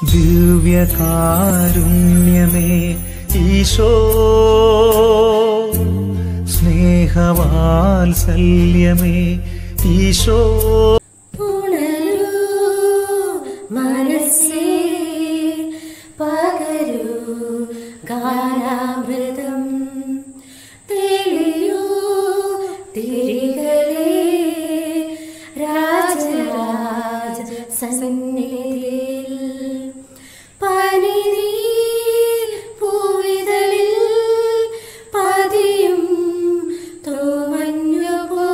ദിവ്യകാരുണ്യമേ ഈശോ സ്നേഹവാത്സല്യമേ ഈശോ ഉണരൂ മനസ്സേ പകരൂ ഗാനാമൃതം തെളിയൂ തിരികളെ രാജരാജ സന്നിധിയിൽ പനിനീർ പൂവിതളിൽ പതിയും തോമഞ്ഞുപോ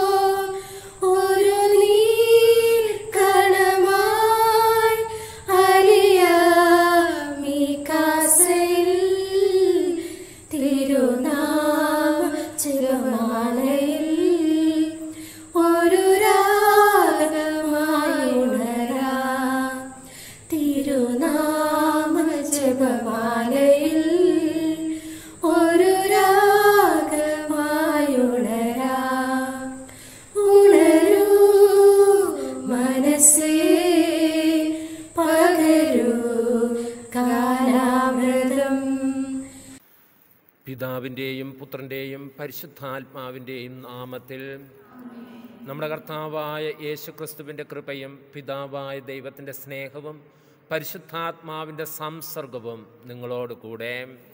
ഒരു നീർ കണമായി അലിയാമി കാസയിൽ തിരുനാമ ചിരമാലയിൽ ഒരു രാഗമായി ഉണരാം തിരുനാമ ജപമാലയിൽ ഒരു രാഗമായി ഉണരാം ഉണരൂ മനസ്സേ പകരൂ കാലാമൃതം പിതാവിൻ്റെയും പുത്രൻ്റെയും പരിശുദ്ധാത്മാവിൻ്റെയും നാമത്തിൽ നമ്മുടെ കർത്താവായ യേശുക്രിസ്തുവിൻ്റെ കൃപയും പിതാവായ ദൈവത്തിൻ്റെ സ്നേഹവും പരിശുദ്ധാത്മാവിൻ്റെ സംസർഗവും നിങ്ങളോട് കൂടെ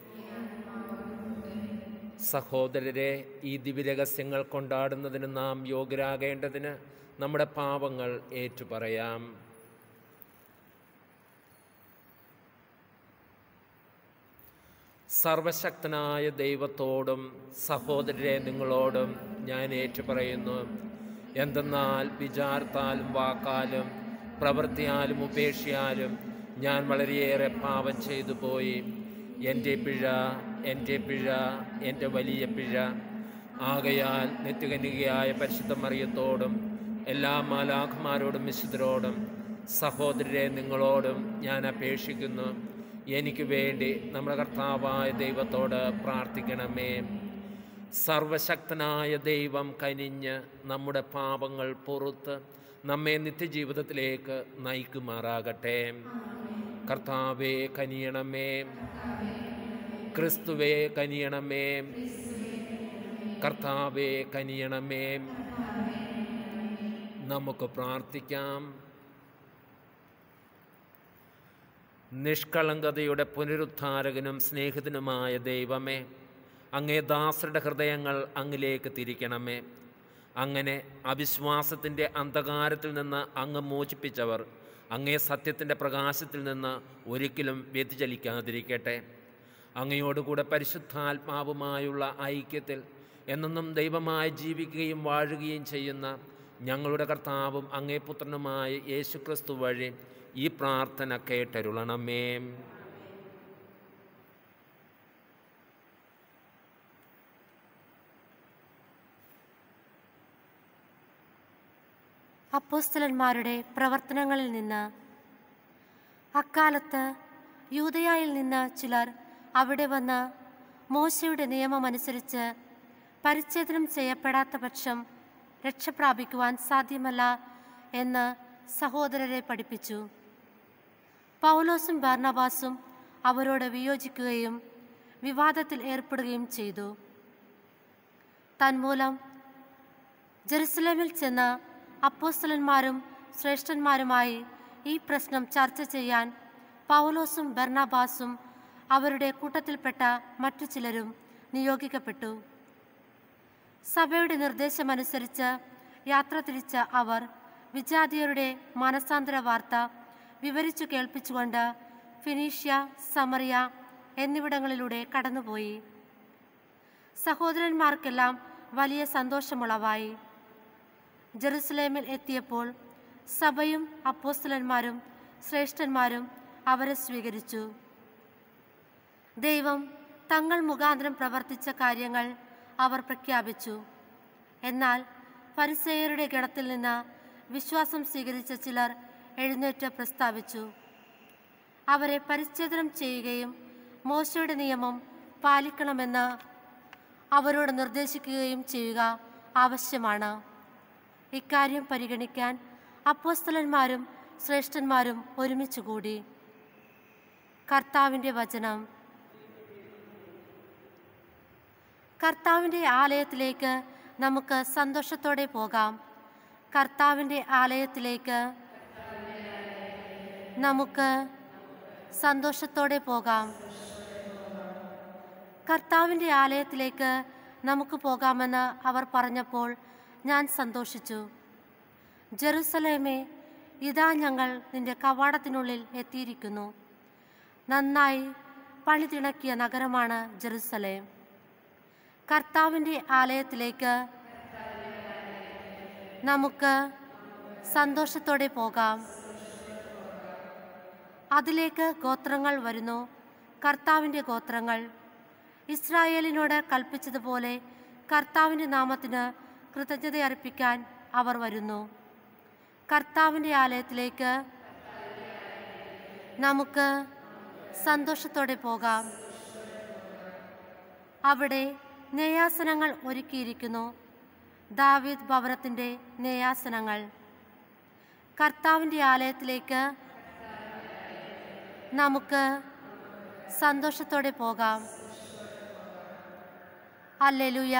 സഹോദരരെ ഈ ദിവ്യരഹസ്യങ്ങൾ കൊണ്ടാടുന്നതിന് നാം യോഗ്യരാകേണ്ടതിന് നമ്മുടെ പാപങ്ങൾ ഏറ്റുപറയാം സർവശക്തനായ ദൈവത്തോടും സഹോദരരെ നിങ്ങളോടും ഞാൻ ഏറ്റുപറയുന്നു എന്തെന്നാൽ വിചാരത്താലും വാക്കാലും പ്രവൃത്തിയാലും ഉപേക്ഷയാലും ഞാൻ വളരെയേറെ പാപം ചെയ്തു പോയി എൻ്റെ പിഴ എൻ്റെ പിഴ എൻ്റെ വലിയ പിഴ ആകയാൽ നിത്യകന്യകയായ പരിശുദ്ധ മറിയത്തോടും എല്ലാ മാലാഖമാരോടും വിശുദ്ധരോടും സഹോദരരെ നിങ്ങളോടും ഞാൻ അപേക്ഷിക്കുന്നു എനിക്ക് വേണ്ടി നമ്മുടെ കർത്താവായ ദൈവത്തോട് പ്രാർത്ഥിക്കണമേ സർവശക്തനായ ദൈവം കനിഞ്ഞ് നമ്മുടെ പാപങ്ങൾ പുറത്ത് നമ്മെ നിത്യജീവിതത്തിലേക്ക് നയിക്കുമാറാകട്ടെ കർത്താവെ കനിയണമേ ക്രിസ്തുവെ കനിയണമേ കർത്താവെ കനിയണമേ നമുക്ക് പ്രാർത്ഥിക്കാം നിഷ്കളങ്കതയുടെ പുനരുദ്ധാരകനും സ്നേഹിതനുമായ ദൈവമേ അങ്ങേ ദാസരുടെ ഹൃദയങ്ങൾ അങ്ങിലേക്ക് തിരിക്കണമേ അങ്ങനെ അവിശ്വാസത്തിൻ്റെ അന്ധകാരത്തിൽ നിന്ന് അങ്ങ് മോചിപ്പിച്ചവർ അങ്ങേ സത്യത്തിൻ്റെ പ്രകാശത്തിൽ നിന്ന് ഒരിക്കലും വ്യതിചലിക്കാതിരിക്കട്ടെ അങ്ങയോടുകൂടെ പരിശുദ്ധാത്മാവുമായുള്ള ഐക്യത്തിൽ എന്നെന്നും ദൈവമായി ജീവിക്കുകയും വാഴുകയും ചെയ്യുന്ന ഞങ്ങളുടെ കർത്താവും അങ്ങേ പുത്രനുമായ യേശുക്രിസ്തു വഴി ഈ പ്രാർത്ഥന കേട്ടരുളണമേ അപ്പോസ്തലന്മാരുടെ പ്രവർത്തനങ്ങളിൽ നിന്ന് അക്കാലത്ത് യൂതയായിൽ നിന്ന് ചിലർ അവിടെ വന്ന് മോശയുടെ നിയമമനുസരിച്ച് പരിച്ഛേദനം ചെയ്യപ്പെടാത്ത പക്ഷം രക്ഷ പ്രാപിക്കുവാൻ സാധ്യമല്ല എന്ന് സഹോദരരെ പഠിപ്പിച്ചു പൗലോസും ബാർണബാസും അവരോട് വിയോജിക്കുകയും വിവാദത്തിൽ ഏർപ്പെടുകയും ചെയ്തു തന്മൂലം ജെറുസലേമിൽ ചെന്ന് അപ്പോസ്തലന്മാരും ശ്രേഷ്ഠന്മാരുമായി ഈ പ്രശ്നം ചർച്ച ചെയ്യാൻ പൗലോസും ബർണബാസും അവരുടെ കൂട്ടത്തിൽപ്പെട്ട മറ്റു ചിലരും നിയോഗിക്കപ്പെട്ടു സഭയുടെ നിർദ്ദേശമനുസരിച്ച് യാത്ര തിരിച്ച അവർ വിജാതിയരുടെ മനസാന്തര വാർത്ത വിവരിച്ചു കേൾപ്പിച്ചുകൊണ്ട് ഫിനീഷ്യ സമറിയ എന്നിവിടങ്ങളിലൂടെ കടന്നുപോയി സഹോദരന്മാർക്കെല്ലാം വലിയ സന്തോഷമുളവായി ജെറുസലേമിൽ എത്തിയപ്പോൾ സഭയും അപ്പോസ്തലന്മാരും ശ്രേഷ്ഠന്മാരും അവരെ സ്വീകരിച്ചു ദൈവം തങ്ങൾ മുഖാന്തരം പ്രവർത്തിച്ച കാര്യങ്ങൾ അവർ പ്രഖ്യാപിച്ചു എന്നാൽ പരിസയരുടെ ഗണത്തിൽ നിന്ന് വിശ്വാസം സ്വീകരിച്ച ചിലർ എഴുന്നേറ്റ് പ്രസ്താവിച്ചു അവരെ പരിച്ഛേദനം ചെയ്യുകയും മോശയുടെ നിയമം പാലിക്കണമെന്ന് അവരോട് നിർദ്ദേശിക്കുകയും ചെയ്യുക ആവശ്യമാണ് ഇക്കാര്യം പരിഗണിക്കാൻ അപ്പോസ്തലന്മാരും ശ്രേഷ്ഠന്മാരും ഒരുമിച്ചുകൂടി കർത്താവിൻ്റെ വചനം കർത്താവിൻ്റെ ആലയത്തിലേക്ക് നമുക്ക് സന്തോഷത്തോടെ പോകാം കർത്താവിൻ്റെ ആലയത്തിലേക്ക് നമുക്ക് സന്തോഷത്തോടെ പോകാം കർത്താവിൻ്റെ ആലയത്തിലേക്ക് നമുക്ക് പോകാമെന്ന് അവർ പറഞ്ഞപ്പോൾ ഞാൻ സന്തോഷിച്ചു ജെറുസലേമേ ഇതാ ഞങ്ങൾ നിന്റെ കവാടത്തിനുള്ളിൽ എത്തിയിരിക്കുന്നു നന്നായി പണിതിണക്കിയ നഗരമാണ് ജെറുസലേം കർത്താവിൻ്റെ ആലയത്തിലേക്ക് നമുക്ക് സന്തോഷത്തോടെ പോകാം അതിലേക്ക് ഗോത്രങ്ങൾ വരുന്നു കർത്താവിൻ്റെ ഗോത്രങ്ങൾ ഇസ്രായേലിനോട് കൽപ്പിച്ചതുപോലെ കർത്താവിൻ്റെ നാമത്തിന് കൃതജ്ഞത അർപ്പിക്കാൻ അവർ വരുന്നു കർത്താവിൻ്റെ ആലയത്തിലേക്ക് നമുക്ക് സന്തോഷത്തോടെ പോകാം അവിടെ നെയ്യാസനങ്ങൾ ഒരുക്കിയിരിക്കുന്നു ദാവീദ് ഭവനത്തിൻ്റെ നെയ്യാസനങ്ങൾ കർത്താവിൻ്റെ ആലയത്തിലേക്ക് നമുക്ക് സന്തോഷത്തോടെ പോകാം അല്ലെലുയ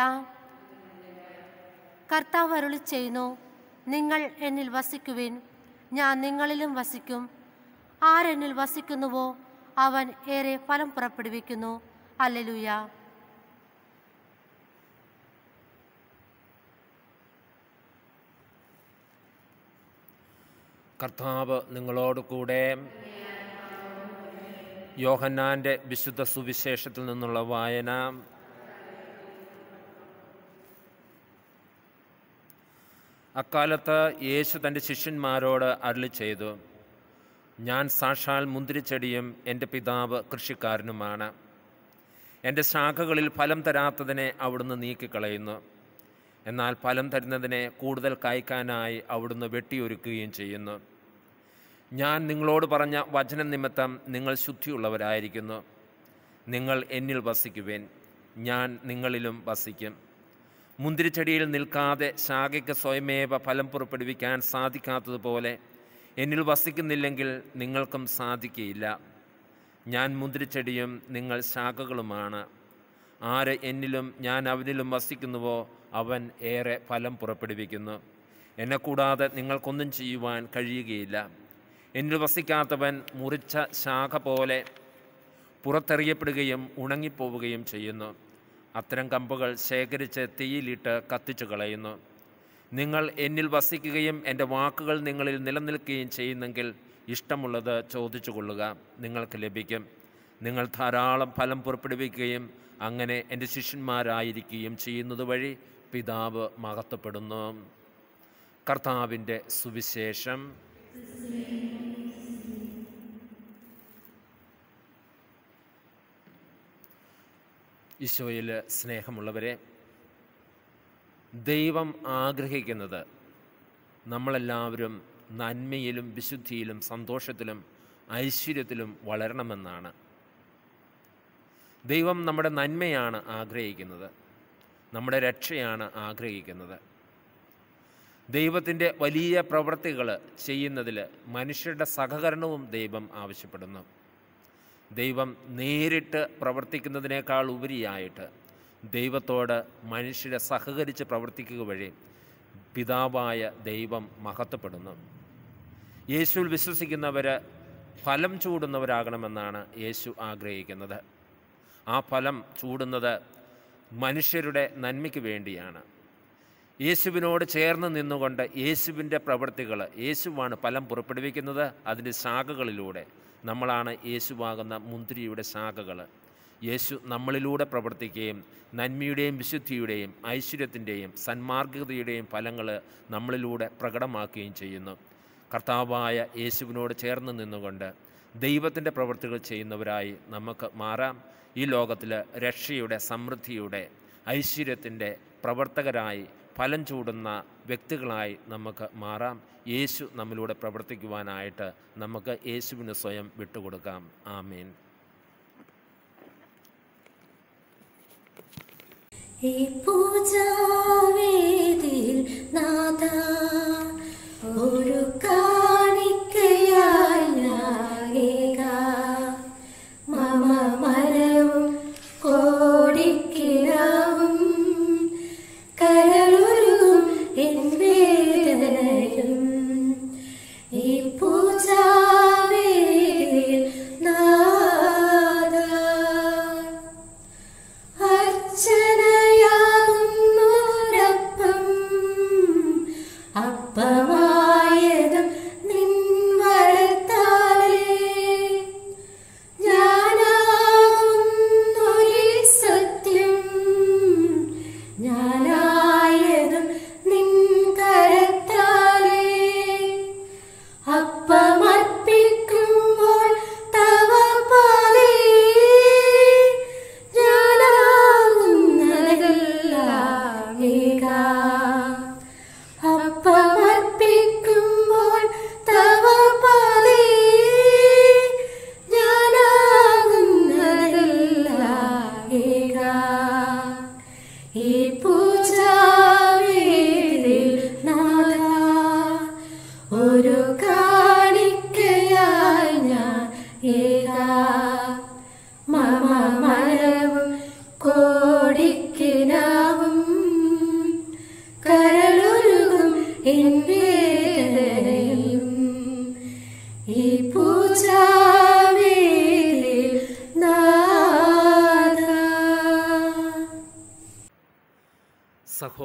കർത്താവ് അരുളി ചെയ്യുന്നു നിങ്ങൾ എന്നിൽ വസിക്കുവിൻ ഞാൻ നിങ്ങളിലും വസിക്കും ആരെന്നിൽ വസിക്കുന്നുവോ അവൻ ഏറെ ഫലം പുറപ്പെടുവിക്കുന്നു അല്ലെലുയ കർത്താവ് നിങ്ങളോട് കൂടെ യോഹന്നാൻ്റെ വിശുദ്ധ സുവിശേഷത്തിൽ നിന്നുള്ള വായന അക്കാലത്ത് യേശു തൻ്റെ ശിഷ്യന്മാരോട് അരുളി ചെയ്തു ഞാൻ സാക്ഷാൽ മുന്തിരിച്ചെടിയും എൻ്റെ പിതാവ് കൃഷിക്കാരനുമാണ് എൻ്റെ ശാഖകളിൽ ഫലം തരാത്തതിനെ അവിടുന്ന് നീക്കിക്കളയുന്നു എന്നാൽ ഫലം തരുന്നതിനെ കൂടുതൽ കായ്ക്കാനായി അവിടുന്ന് വെട്ടിയൊരുക്കുകയും ചെയ്യുന്നു ഞാൻ നിങ്ങളോട് പറഞ്ഞ വചനം നിമിത്തം നിങ്ങൾ ശുദ്ധിയുള്ളവരായിരിക്കുന്നു നിങ്ങൾ എന്നിൽ വസിക്കുവേൻ ഞാൻ നിങ്ങളിലും വസിക്കും മുന്തിരിച്ചെടിയിൽ നിൽക്കാതെ ശാഖയ്ക്ക് സ്വയമേവ ഫലം പുറപ്പെടുവിക്കാൻ സാധിക്കാത്തതുപോലെ എന്നിൽ വസിക്കുന്നില്ലെങ്കിൽ നിങ്ങൾക്കും സാധിക്കുകയില്ല ഞാൻ മുന്തിരിച്ചെടിയും നിങ്ങൾ ശാഖകളുമാണ് ആര് എന്നിലും ഞാൻ അവനിലും വസിക്കുന്നുവോ അവൻ ഏറെ ഫലം പുറപ്പെടുവിക്കുന്നു എന്നെ കൂടാതെ നിങ്ങൾക്കൊന്നും ചെയ്യുവാൻ കഴിയുകയില്ല എന്നിൽ വസിക്കാത്തവൻ മുറിച്ച ശാഖ പോലെ പുറത്തെറിയപ്പെടുകയും ഉണങ്ങിപ്പോവുകയും ചെയ്യുന്നു അത്തരം കമ്പുകൾ ശേഖരിച്ച് തീയിലിട്ട് കത്തിച്ചു കളയുന്നു നിങ്ങൾ എന്നിൽ വസിക്കുകയും എൻ്റെ വാക്കുകൾ നിങ്ങളിൽ നിലനിൽക്കുകയും ചെയ്യുന്നെങ്കിൽ ഇഷ്ടമുള്ളത് ചോദിച്ചു കൊള്ളുക നിങ്ങൾക്ക് ലഭിക്കും നിങ്ങൾ ധാരാളം ഫലം പുറപ്പെടുവിക്കുകയും അങ്ങനെ എൻ്റെ ശിഷ്യന്മാരായിരിക്കുകയും ചെയ്യുന്നത് വഴി പിതാവ് മഹത്വപ്പെടുന്നു കർത്താവിൻ്റെ സുവിശേഷം ഈശോയിൽ സ്നേഹമുള്ളവരെ ദൈവം ആഗ്രഹിക്കുന്നത് നമ്മളെല്ലാവരും നന്മയിലും വിശുദ്ധിയിലും സന്തോഷത്തിലും ഐശ്വര്യത്തിലും വളരണമെന്നാണ് ദൈവം നമ്മുടെ നന്മയാണ് ആഗ്രഹിക്കുന്നത് നമ്മുടെ രക്ഷയാണ് ആഗ്രഹിക്കുന്നത് ദൈവത്തിൻ്റെ വലിയ പ്രവൃത്തികൾ ചെയ്യുന്നതിൽ മനുഷ്യരുടെ സഹകരണവും ദൈവം ആവശ്യപ്പെടുന്നു ദൈവം നേരിട്ട് പ്രവർത്തിക്കുന്നതിനേക്കാൾ ഉപരിയായിട്ട് ദൈവത്തോട് മനുഷ്യരെ സഹകരിച്ച് പ്രവർത്തിക്കുക വഴി പിതാവായ ദൈവം മഹത്വപ്പെടുന്നു യേശുവിൽ വിശ്വസിക്കുന്നവർ ഫലം ചൂടുന്നവരാകണമെന്നാണ് യേശു ആഗ്രഹിക്കുന്നത് ആ ഫലം ചൂടുന്നത് മനുഷ്യരുടെ നന്മയ്ക്ക് വേണ്ടിയാണ് യേശുവിനോട് ചേർന്ന് നിന്നുകൊണ്ട് യേശുവിൻ്റെ പ്രവൃത്തികൾ യേശുവാണ് ഫലം പുറപ്പെടുവിക്കുന്നത് അതിൻ്റെ ശാഖകളിലൂടെ നമ്മളാണ് യേശുവാകുന്ന മുന്തിരിയുടെ ശാഖകൾ യേശു നമ്മളിലൂടെ പ്രവർത്തിക്കുകയും നന്മയുടെയും വിശുദ്ധിയുടെയും ഐശ്വര്യത്തിൻ്റെയും സന്മാർഗികതയുടെയും ഫലങ്ങൾ നമ്മളിലൂടെ പ്രകടമാക്കുകയും ചെയ്യുന്നു കർത്താവായ യേശുവിനോട് ചേർന്ന് നിന്നുകൊണ്ട് ദൈവത്തിൻ്റെ പ്രവൃത്തികൾ ചെയ്യുന്നവരായി നമുക്ക് മാറാം ഈ ലോകത്തിൽ രക്ഷയുടെ സമൃദ്ധിയുടെ ഐശ്വര്യത്തിൻ്റെ പ്രവർത്തകരായി ഫലം ചൂടുന്ന വ്യക്തികളായി നമുക്ക് മാറാം യേശു നമ്മിലൂടെ പ്രവർത്തിക്കുവാനായിട്ട് നമുക്ക് യേശുവിന് സ്വയം വിട്ടുകൊടുക്കാം ആമീൻ ഈ പൂജാവേദിയിൽ നാഥ ഒരു കാണിക്കയായി ഞാനേക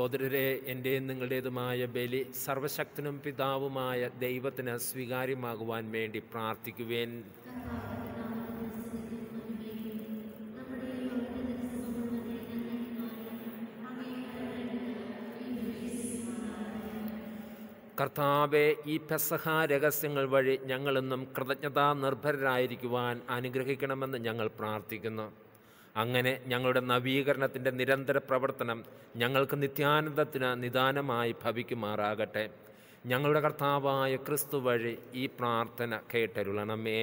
സഹോദരരെ എൻ്റെയും നിങ്ങളുടേതുമായ ബലി സർവശക്തനും പിതാവുമായ ദൈവത്തിന് സ്വീകാര്യമാകുവാൻ വേണ്ടി പ്രാർത്ഥിക്കുവേൻ കർത്താവെ ഈ പെസഹ രഹസ്യങ്ങൾ വഴി ഞങ്ങളെന്നും കൃതജ്ഞതാ നിർഭരരായിരിക്കുവാൻ അനുഗ്രഹിക്കണമെന്ന് ഞങ്ങൾ പ്രാർത്ഥിക്കുന്നു അങ്ങനെ ഞങ്ങളുടെ നവീകരണത്തിൻ്റെ നിരന്തര പ്രവർത്തനം ഞങ്ങൾക്ക് നിത്യാനന്ദത്തിന് നിദാനമായി ഭവിക്കുമാറാകട്ടെ ഞങ്ങളുടെ കർത്താവായ ക്രിസ്തു വഴി ഈ പ്രാർത്ഥന കേട്ടരുളണമേ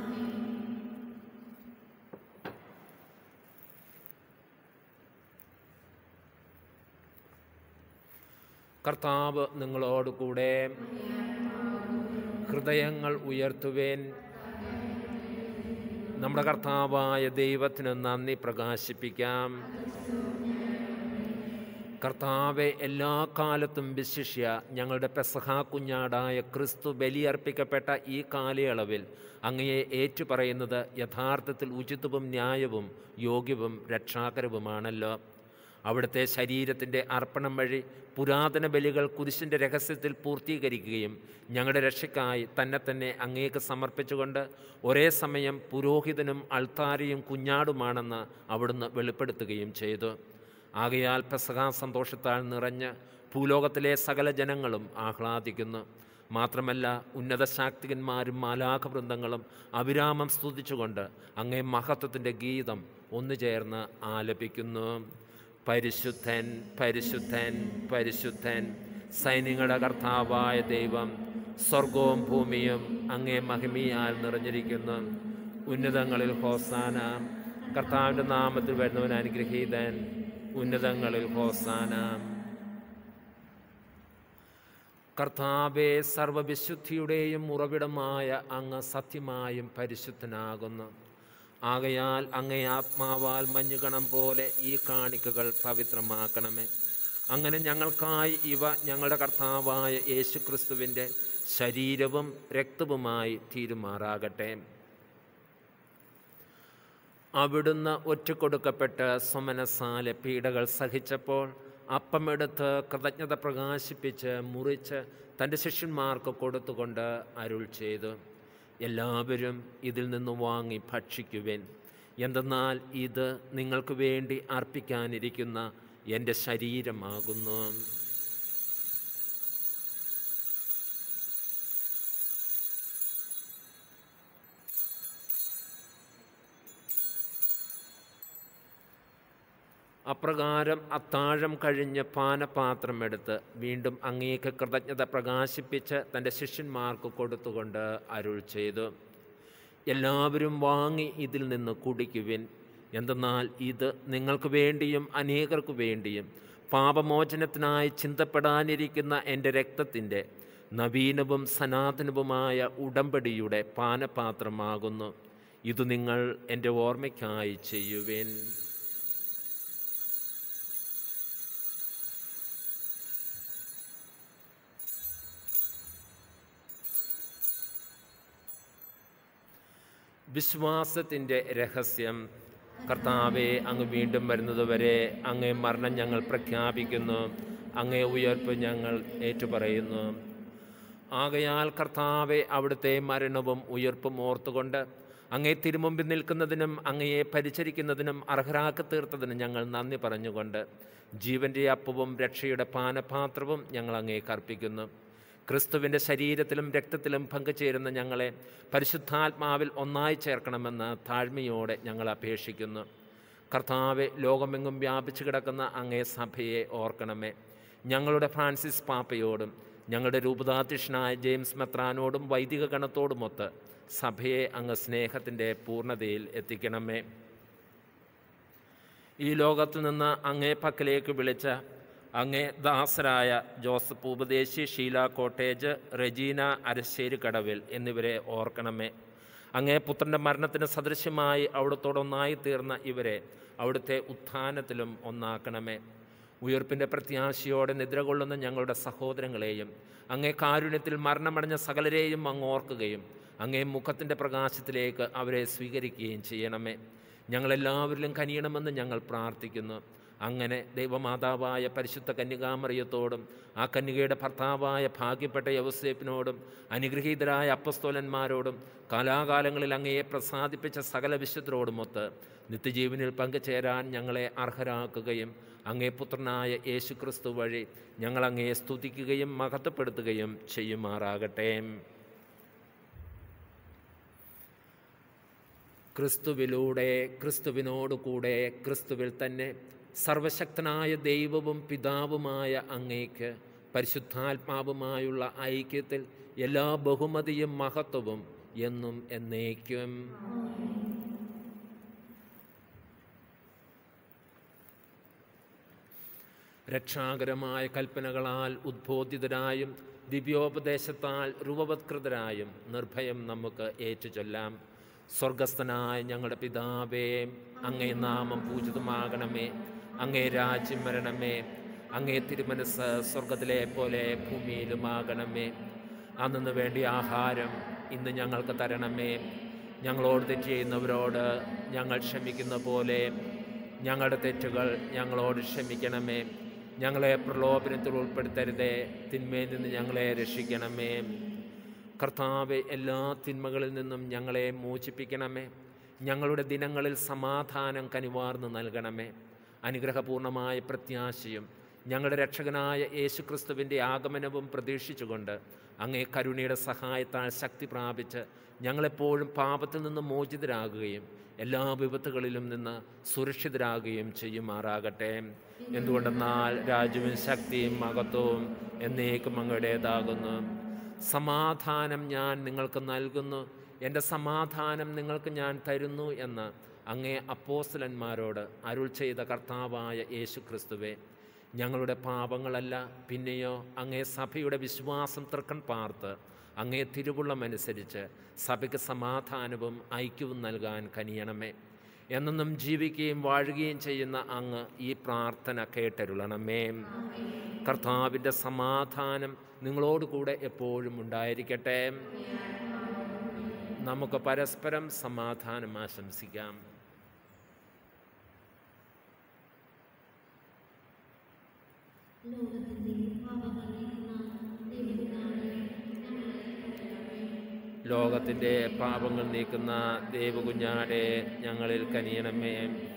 കർത്താവ് നിങ്ങളോട് കൂടെ ഹൃദയങ്ങൾ ഉയർത്തുവേൻ നമ്മുടെ കർത്താവായ ദൈവത്തിന് നന്ദി പ്രകാശിപ്പിക്കാം കർത്താവെ എല്ലാ കാലത്തും വിശിഷ്യ ഞങ്ങളുടെ പെസഹ കുഞ്ഞാടായ ക്രിസ്തു ബലിയർപ്പിക്കപ്പെട്ട ഈ കാലയളവിൽ അങ്ങയെ ഏറ്റുപറയുന്നത് യഥാർത്ഥത്തിൽ ഉചിതവും ന്യായവും യോഗ്യവും രക്ഷാകരവുമാണല്ലോ അവിടുത്തെ ശരീരത്തിൻ്റെ അർപ്പണം വഴി പുരാതന ബലികൾ കുരിശിൻ്റെ രഹസ്യത്തിൽ പൂർത്തീകരിക്കുകയും ഞങ്ങളുടെ രക്ഷയ്ക്കായി തന്നെ തന്നെ അങ്ങേക്ക് സമർപ്പിച്ചുകൊണ്ട് ഒരേ സമയം പുരോഹിതനും അൾത്താരയും കുഞ്ഞാടുമാണെന്ന് അവിടുന്ന് വെളിപ്പെടുത്തുകയും ചെയ്തു ആകയാൽ പെസഹാ സന്തോഷത്താൽ നിറഞ്ഞ് ഭൂലോകത്തിലെ സകല ജനങ്ങളും ആഹ്ലാദിക്കുന്നു മാത്രമല്ല ഉന്നത ശാക്തികന്മാരും മാലാഖവൃന്ദങ്ങളും അവിരാമം സ്തുതിച്ചുകൊണ്ട് അങ്ങേ മഹത്വത്തിൻ്റെ ഗീതം ഒന്നു ചേർന്ന് ആലപിക്കുന്നു പരിശുദ്ധൻ പരിശുദ്ധൻ പരിശുദ്ധൻ സൈന്യങ്ങളുടെ കർത്താവായ ദൈവം സ്വർഗവും ഭൂമിയും അങ്ങേ മഹിമയാൽ നിറഞ്ഞിരിക്കുന്നു ഉന്നതങ്ങളിൽ ഹോസാന കർത്താവിൻ്റെ നാമത്തിൽ വരുന്നവൻ അനുഗ്രഹീതൻ ഉന്നതങ്ങളിൽ ഹോസാന കർത്താവെ സർവവിശുദ്ധിയുടെയും ഉറവിടമായ അങ്ങ് സത്യമായും പരിശുദ്ധനാകുന്നു ആകയാൽ അങ്ങേ ആത്മാവാൽ മഞ്ഞുകണം പോലെ ഈ കാണിക്കകൾ പവിത്രമാക്കണമേ അങ്ങനെ ഞങ്ങൾക്കായി ഇവ ഞങ്ങളുടെ കർത്താവായ യേശുക്രിസ്തുവിൻ്റെ ശരീരവും രക്തവുമായി തീരുമാറാകട്ടെ അവിടുന്ന് ഒറ്റക്കൊടുക്കപ്പെട്ട് സ്വമനസാലെ പീഡകൾ സഹിച്ചപ്പോൾ അപ്പമെടുത്ത് കൃതജ്ഞത പ്രകാശിപ്പിച്ച് മുറിച്ച് തൻ്റെ ശിഷ്യന്മാർക്ക് കൊടുത്തുകൊണ്ട് അരുൾ ചെയ്തു എല്ലാവരും ഇതിൽ നിന്ന് വാങ്ങി ഭക്ഷിക്കുവേൻ എന്തെന്നാൽ ഇത് നിങ്ങൾക്ക് വേണ്ടി അർപ്പിക്കാനിരിക്കുന്ന എൻ്റെ ശരീരമാകുന്നു അപ്രകാരം അത്താഴം കഴിഞ്ഞ് പാനപാത്രമെടുത്ത് വീണ്ടും അങ്ങേക്ക് കൃതജ്ഞത പ്രകാശിപ്പിച്ച് തൻ്റെ ശിഷ്യന്മാർക്ക് കൊടുത്തുകൊണ്ട് അരുൾ ചെയ്തു എല്ലാവരും വാങ്ങി ഇതിൽ നിന്ന് കുടിക്കുവിൻ എന്തെന്നാൽ ഇത് നിങ്ങൾക്ക് വേണ്ടിയും അനേകർക്ക് വേണ്ടിയും പാപമോചനത്തിനായി ചിന്തപ്പെടാനിരിക്കുന്ന എൻ്റെ രക്തത്തിൻ്റെ നവീനവും സനാതനവുമായ ഉടമ്പടിയുടെ പാനപാത്രമാകുന്നു ഇത് നിങ്ങൾ എൻ്റെ ഓർമ്മയ്ക്കായി ചെയ്യുവേൻ വിശ്വാസത്തിൻ്റെ രഹസ്യം കർത്താവെ അങ്ങ് വീണ്ടും വരുന്നതുവരെ അങ്ങേ മരണം ഞങ്ങൾ പ്രഖ്യാപിക്കുന്നു അങ്ങേ ഉയർപ്പ് ഞങ്ങൾ ഏറ്റുപറയുന്നു ആകയാൽ കർത്താവെ അവിടുത്തെ മരണവും ഉയർപ്പും ഓർത്തുകൊണ്ട് അങ്ങേ തിരുമുമ്പിൽ നിൽക്കുന്നതിനും അങ്ങയെ പരിചരിക്കുന്നതിനും അർഹരാക്കി തീർത്തതിനും ഞങ്ങൾ നന്ദി പറഞ്ഞുകൊണ്ട് ജീവൻ്റെ അപ്പവും രക്ഷയുടെ പാനപാത്രവും ഞങ്ങൾ അങ്ങേക്ക് അർപ്പിക്കുന്നു ക്രിസ്തുവിൻ്റെ ശരീരത്തിലും രക്തത്തിലും പങ്കുചേരുന്ന ഞങ്ങളെ പരിശുദ്ധാത്മാവിൽ ഒന്നായി ചേർക്കണമെന്ന് താഴ്മയോടെ ഞങ്ങൾ അപേക്ഷിക്കുന്നു കർത്താവെ ലോകമെങ്ങും വ്യാപിച്ചു കിടക്കുന്ന അങ്ങേ സഭയെ ഓർക്കണമേ ഞങ്ങളുടെ ഫ്രാൻസിസ് പാപ്പയോടും ഞങ്ങളുടെ രൂപതാധ്യക്ഷനായ ജെയിംസ് മെത്രാനോടും വൈദിക ഗണത്തോടുമൊത്ത് സഭയെ അങ്ങ് സ്നേഹത്തിൻ്റെ പൂർണ്ണതയിൽ എത്തിക്കണമേ ഈ ലോകത്തു നിന്ന് അങ്ങേ പക്കലേക്ക് വിളിച്ച അങ്ങേ ദാസരായ ജോസഫ് ഉപദേശി ഷീല കോട്ടേജ് റെജീന അരശ്ശേരി കടവിൽ എന്നിവരെ ഓർക്കണമേ അങ്ങേ പുത്രൻ്റെ മരണത്തിന് സദൃശ്യമായി അവിടത്തോടൊന്നായി തീർന്ന ഇവരെ അവിടുത്തെ ഉത്ഥാനത്തിലും ഒന്നാക്കണമേ ഉയർപ്പിൻ്റെ പ്രത്യാശയോടെ നിദ്ര കൊള്ളുന്ന ഞങ്ങളുടെ സഹോദരങ്ങളെയും അങ്ങേ കാരുണ്യത്തിൽ മരണമടഞ്ഞ സകലരെയും അങ്ങ് ഓർക്കുകയും അങ്ങേ മുഖത്തിൻ്റെ പ്രകാശത്തിലേക്ക് അവരെ സ്വീകരിക്കുകയും ചെയ്യണമേ ഞങ്ങളെല്ലാവരിലും കനിയണമെന്ന് ഞങ്ങൾ പ്രാർത്ഥിക്കുന്നു അങ്ങനെ ദൈവമാതാവായ പരിശുദ്ധ കന്യകാമറിയത്തോടും ആ കന്യകയുടെ ഭർത്താവായ ഭാഗ്യപ്പെട്ട യവസേപ്പിനോടും അനുഗ്രഹീതരായ അപ്പസ്തോലന്മാരോടും കാലാകാലങ്ങളിൽ അങ്ങയെ പ്രസാദിപ്പിച്ച സകല വിശുദ്ധരോടുമൊത്ത് നിത്യജീവനിൽ പങ്കുചേരാൻ ഞങ്ങളെ അർഹരാക്കുകയും അങ്ങേ പുത്രനായ യേശുക്രിസ്തു വഴി ഞങ്ങൾ അങ്ങയെ സ്തുതിക്കുകയും മഹത്വപ്പെടുത്തുകയും ചെയ്യുമാറാകട്ടെ ക്രിസ്തുവിലൂടെ ക്രിസ്തുവിനോട് കൂടെ ക്രിസ്തുവിൽ തന്നെ സർവശക്തനായ ദൈവവും പിതാവുമായ അങ്ങേക്ക് പരിശുദ്ധാത്മാവുമായുള്ള ഐക്യത്തിൽ എല്ലാ ബഹുമതിയും മഹത്വവും എന്നും എന്നേക്കും രക്ഷാകരമായ കൽപ്പനകളാൽ ഉദ്ബോധിതരായും ദിവ്യോപദേശത്താൽ രൂപവത്കൃതരായും നിർഭയം നമുക്ക് ഏറ്റുചൊല്ലാം സ്വർഗസ്ഥനായ ഞങ്ങളുടെ പിതാവേ അങ്ങേ നാമം പൂജിതമാകണമേ അങ്ങേ രാജ്യം വരണമേ അങ്ങേ തിരുമനസ് സ്വർഗത്തിലെ പോലെ ഭൂമിയിലുമാകണമേ അന്നു വേണ്ടി ആഹാരം ഇന്ന് ഞങ്ങൾക്ക് തരണമേ ഞങ്ങളോട് തെറ്റ് ചെയ്യുന്നവരോട് ഞങ്ങൾ ക്ഷമിക്കുന്ന പോലെ ഞങ്ങളുടെ തെറ്റുകൾ ഞങ്ങളോട് ക്ഷമിക്കണമേ ഞങ്ങളെ പ്രലോഭനത്തിൽ ഉൾപ്പെടുത്തരുതേ തിന്മയിൽ നിന്ന് ഞങ്ങളെ രക്ഷിക്കണമേ കർത്താവ് എല്ലാ തിന്മകളിൽ നിന്നും ഞങ്ങളെ മോചിപ്പിക്കണമേ ഞങ്ങളുടെ ദിനങ്ങളിൽ സമാധാനം കനിവാർന്ന് നൽകണമേ അനുഗ്രഹപൂർണമായ പ്രത്യാശയും ഞങ്ങളുടെ രക്ഷകനായ യേശുക്രിസ്തുവിൻ്റെ ആഗമനവും പ്രതീക്ഷിച്ചുകൊണ്ട് അങ്ങേ കരുണയുടെ സഹായത്താൽ ശക്തി പ്രാപിച്ച് ഞങ്ങളെപ്പോഴും പാപത്തിൽ നിന്ന് മോചിതരാകുകയും എല്ലാ വിപത്തുകളിലും നിന്ന് സുരക്ഷിതരാകുകയും ചെയ്യുമാറാകട്ടെ എന്തുകൊണ്ടെന്നാൽ രാജ്യവും ശക്തിയും മഹത്വവും എന്നേക്കും അങ്ങയുടേതാകുന്നു സമാധാനം ഞാൻ നിങ്ങൾക്ക് നൽകുന്നു എൻ്റെ സമാധാനം നിങ്ങൾക്ക് ഞാൻ തരുന്നു എന്ന് അങ്ങേ അപ്പോസ്തലന്മാരോട് അരുൾ ചെയ്ത കർത്താവായ യേശു ക്രിസ്തുവെ ഞങ്ങളുടെ പാപങ്ങളല്ല പിന്നെയോ അങ്ങേ സഭയുടെ വിശ്വാസം തൃക്കൺ പാർത്ത് അങ്ങേ തിരുവുള്ളമനുസരിച്ച് സഭയ്ക്ക് സമാധാനവും ഐക്യവും നൽകാൻ കനിയണമേ എന്നെന്നും ജീവിക്കുകയും വാഴുകയും ചെയ്യുന്ന അങ്ങ് ഈ പ്രാർത്ഥന കേട്ടരുളണമേ കർത്താവിൻ്റെ സമാധാനം നിങ്ങളോടുകൂടെ എപ്പോഴും ഉണ്ടായിരിക്കട്ടെ നമുക്ക് പരസ്പരം സമാധാനം ആശംസിക്കാം ലോകത്തിൻ്റെ പാപങ്ങൾ നീക്കുന്ന ദേവകുഞ്ഞാടെ ഞങ്ങളിൽ കനിയണമേ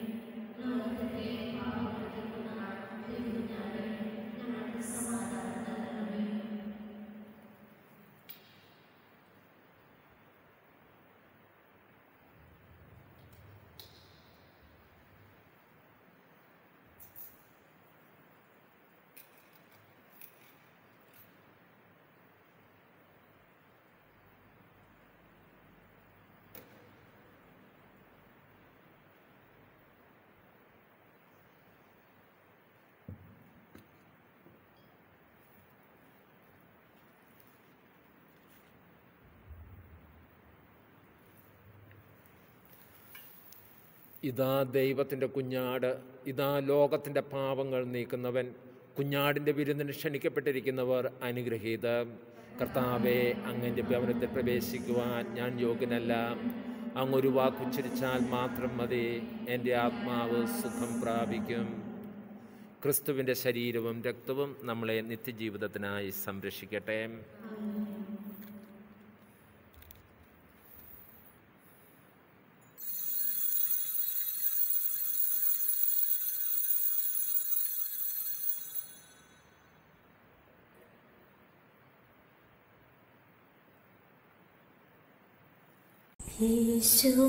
ഇതാ ദൈവത്തിൻ്റെ കുഞ്ഞാട് ഇതാ ലോകത്തിൻ്റെ പാപങ്ങൾ നീക്കുന്നവൻ കുഞ്ഞാടിൻ്റെ വിരുന്നിന് ക്ഷണിക്കപ്പെട്ടിരിക്കുന്നവർ അനുഗ്രഹീത കർത്താവെ അങ്ങൻ്റെ ഭവനത്തിൽ പ്രവേശിക്കുവാൻ ഞാൻ യോഗ്യനല്ല അങ്ങൊരു വാക്കുച്ചരിച്ചാൽ മാത്രം മതി എൻ്റെ ആത്മാവ് സുഖം പ്രാപിക്കും ക്രിസ്തുവിൻ്റെ ശരീരവും രക്തവും നമ്മളെ നിത്യജീവിതത്തിനായി സംരക്ഷിക്കട്ടെ ഈശോ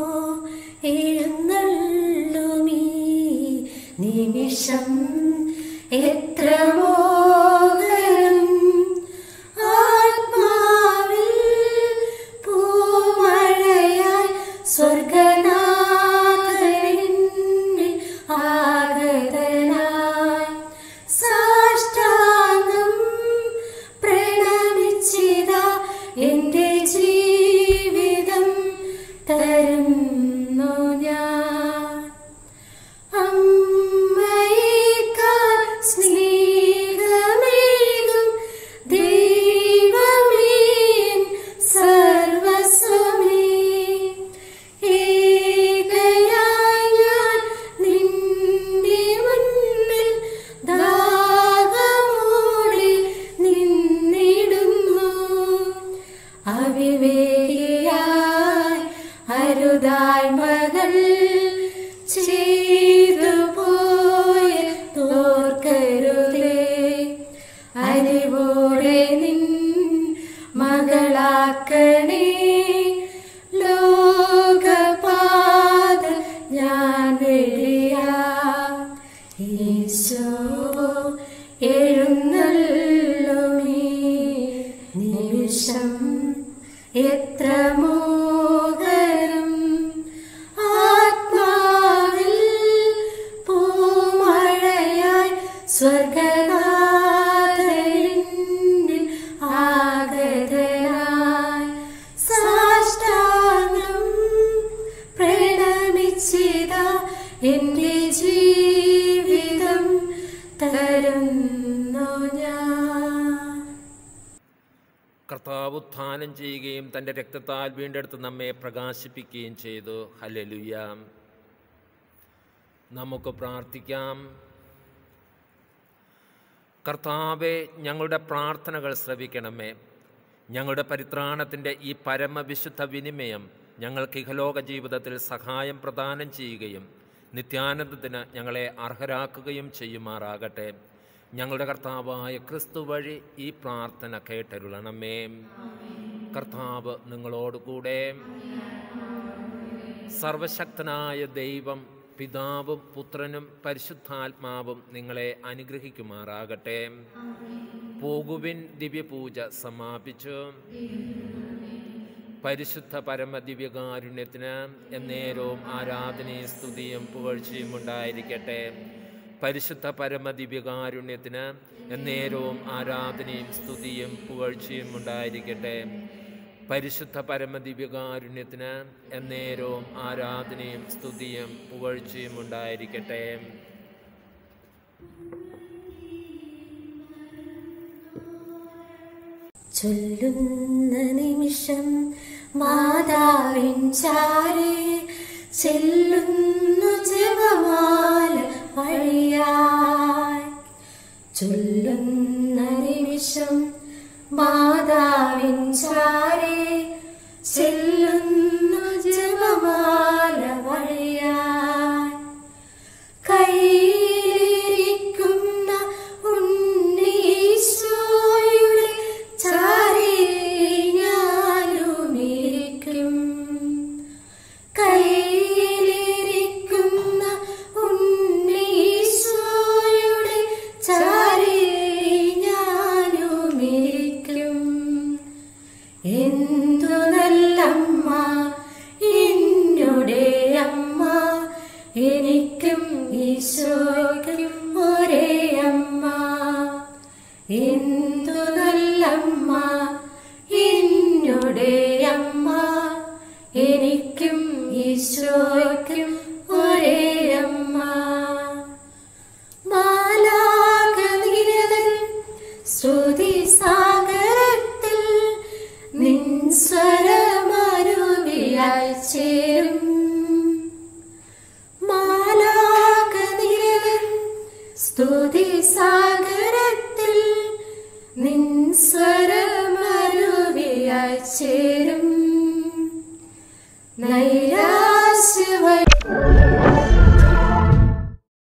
എഴുന്നള്ളുമീ നിമിഷം എത്ര മോഹനം ആത്മാവിൽ പൂമഴയായി സ്വർഗനാഥനിൽ ആഗതനായി സാഷ്ടാംഗം പ്രണമിച്ചിതാ എന്റെ ജീവിതം തരുന്നു ഞാൻ അമ്മയേക്കാൾ സ്നേഹ അവിവേകിയായി അരുതായ് മകൾ ചെയ്തു പോയ തോർക്കരുതേ അറിവോടെ നിൻ മകളാക്കണേ ലോകപാത ഞാൻ വെടിയാ ഈശോ എഴുന്നള്ളുമീ നിമിഷം എത്ര മോഹരം ആത്മാവിൽ പൂമഴയായി സ്വർഗനാഥരിൽ ആഗതനായി സാഷ്ടാംഗം പ്രണമിച്ചിത എന്റെ ജീവിതം തരുന്നു ഞാൻ കർത്താവ് ഉത്ഥാനം ചെയ്യുകയും തൻ്റെ രക്തത്താൽ വീണ്ടെടുത്ത് നമ്മെ പ്രകാശിപ്പിക്കുകയും ചെയ്തു ഹലലുയ നമുക്ക് പ്രാർത്ഥിക്കാം കർത്താവെ ഞങ്ങളുടെ പ്രാർത്ഥനകൾ ശ്രവിക്കണമേ ഞങ്ങളുടെ പരിത്രാണത്തിൻ്റെ ഈ പരമവിശുദ്ധ വിനിമയം ഞങ്ങൾക്ക് ഇഹലോക ജീവിതത്തിൽ സഹായം പ്രദാനം ചെയ്യുകയും നിത്യാനന്ദത്തിന് ഞങ്ങളെ അർഹരാക്കുകയും ചെയ്യുമാറാകട്ടെ ഞങ്ങളുടെ കർത്താവായ ക്രിസ്തു വഴി ഈ പ്രാർത്ഥന കേട്ടരുളണമേ കർത്താവ് നിങ്ങളോടുകൂടെ സർവശക്തനായ ദൈവം പിതാവും പുത്രനും പരിശുദ്ധാത്മാവും നിങ്ങളെ അനുഗ്രഹിക്കുമാറാകട്ടെ പോകുവിൻ ദിവ്യപൂജ സമാപിച്ചു പരിശുദ്ധ പരമദിവ്യകാരുണ്യത്തിന് എന്നേരവും ആരാധനയും സ്തുതിയും പുകഴ്ചയും ഉണ്ടായിരിക്കട്ടെ പരിശുദ്ധ പരമദിവ്യകാരുണ്യത്തിന് എന്നേരവും ആരാധനയും സ്തുതിയും പുകഴ്ചയും ഉണ്ടായിരിക്കട്ടെ പരിശുദ്ധ പരമദിവ്യകാരുണ്യത്തിന് എന്നേരവും ആരാധനയും സ്തുതിയും പുകഴ്ചയും ഉണ്ടായിരിക്കട്ടെ ചൊല്ലുന്ന നിമിഷം മാതാവിൻ ചാരെ ചെല്ലുന്നു ജപമാല വഴിയായി ചൊല്ലുന്ന നിമിഷം മാതാവിൻ ചാരെ ചെല്ലുന്നു ജപമാല വഴിയായി കയ്യിലിരിക്കുന്ന ഉണ്ണീശോയുടെ ചാരിൽ ഞാനുമിരിക്കും കയ്യിലിരിക്കുന്ന ഉണ്ണീശോയുടെ ചാരിൽ ഞാനുമിരിക്കും എന്തു നല്ലമ്മ എന്നുടെ അമ്മ എനിക്കും ഈശോയ്ക്കും ഒരേ അമ്മ എന്തു നല്ലമ്മ എന്നുടെ അമ്മ എനിക്കും ഈശോയ്ക്കും ഒരേ അമ്മ മാലാകനിരതൻ ശ്രുതി സാഗരത്തിൽ നിൻ സ്വരമരുവിയായി ചേരും മാലാകനിരതൻ സ്തുതി സാഗരത്തിൽ നിൻ സ്വരമരുവിയായി ചേരും